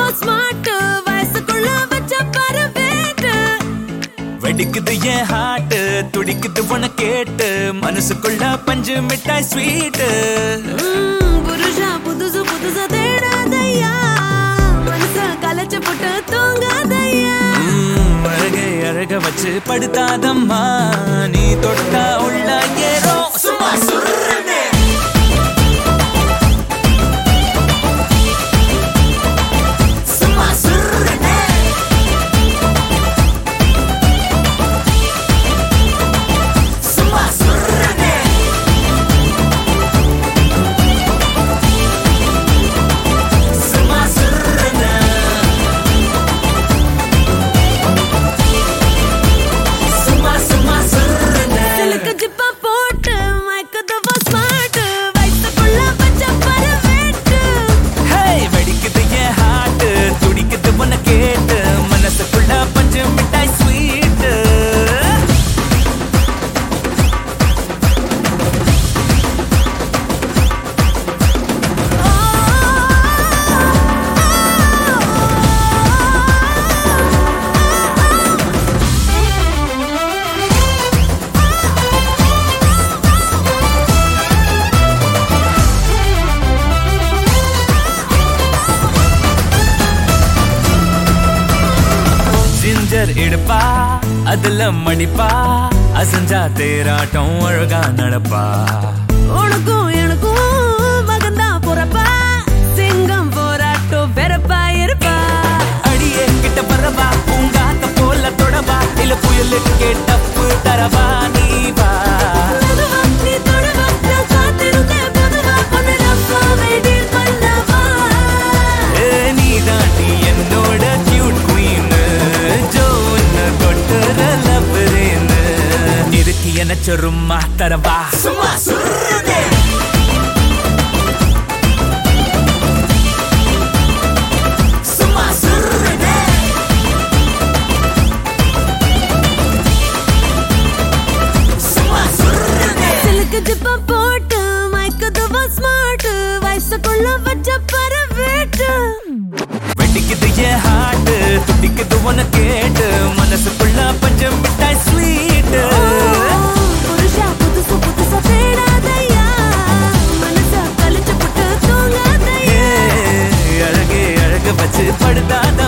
Smart வயசுக்குள்ள வச்ச பாரு வேட்டு வெடிக்குது என் ஹார்ட் துடிக்குது உன கேட்டு மனசுக்குள்ள பஞ்சு மிட்டாய் ஸ்வீட்டு ம், புருஷா புதுசு புதுசா தேடாதையா மனச கலைச்சு போட்டு தூங்காதையா அழகை அழக வச்சு படுத்தாதம்மா நீ தொட்டா உள்ள ஏறும் சும்மா சுருன்னு. சும்மா சுருன்னு. சும்மா சுருன்னு. சும்மா சுருன்னு. சும்மா சும்மா சுருன்னு. சிலுக்கு ஜிப்பா போட்டு மயக்குதவா ஸ்மார்ட் வயசுக்குள்ள வச்ச பாரு வேட்டு ஹேய், வெடிக்குது என் heart, துடிக்குது உன்னை கேட்டு மனசுக்குள்ள பஞ்சு மிட்டாய் sweet. ஜிஞ்சர் இடுப்பா அதுல மடிப்பா அசஞ்சா தேராட்டம் அழகா நடப்பா உனக்கும் எனக்கும் மகந்தா போறப்பா சிங்கம் போராட்டம் வெறப்பா இருப்பா அடியே கிட்ட பரவா பூங்காத்த போல தொடவா இல்ல புயலுக்கு டப்பு தரவா நீ வா மெதுவா நீ தொடுவா நான் காத்திருந்தேன் பொதுவா பொண்ணு ரப்பா வெயிட் பண்ணவா ஏ, நீதான் நீ என்னோட cute queen. ஜோன்னு தொட்டுற loverன்னு. இருக்கு என சொருமா தரவா சும்மா சுருதே சும்மா சுருதே சும்மா சுருதே சிலுக்கு ஜிப்பா போட்டு மயக்குதவா ஸ்மார்ட் வயசுக்குள்ள வச்ச பாரு வேட்டு வெடிக்குது என் ஹார்ட் துடிக்குது உன கேட்டு மனசுக்குள்ள பஞ்சம் மிட்டாய் ஸ்வீட் புருஷா புதுசு புதுசா தேடாதையா மனச கழிச்சு போட்டு தூங்காதையா அழகே அழக வச்சு படுதாத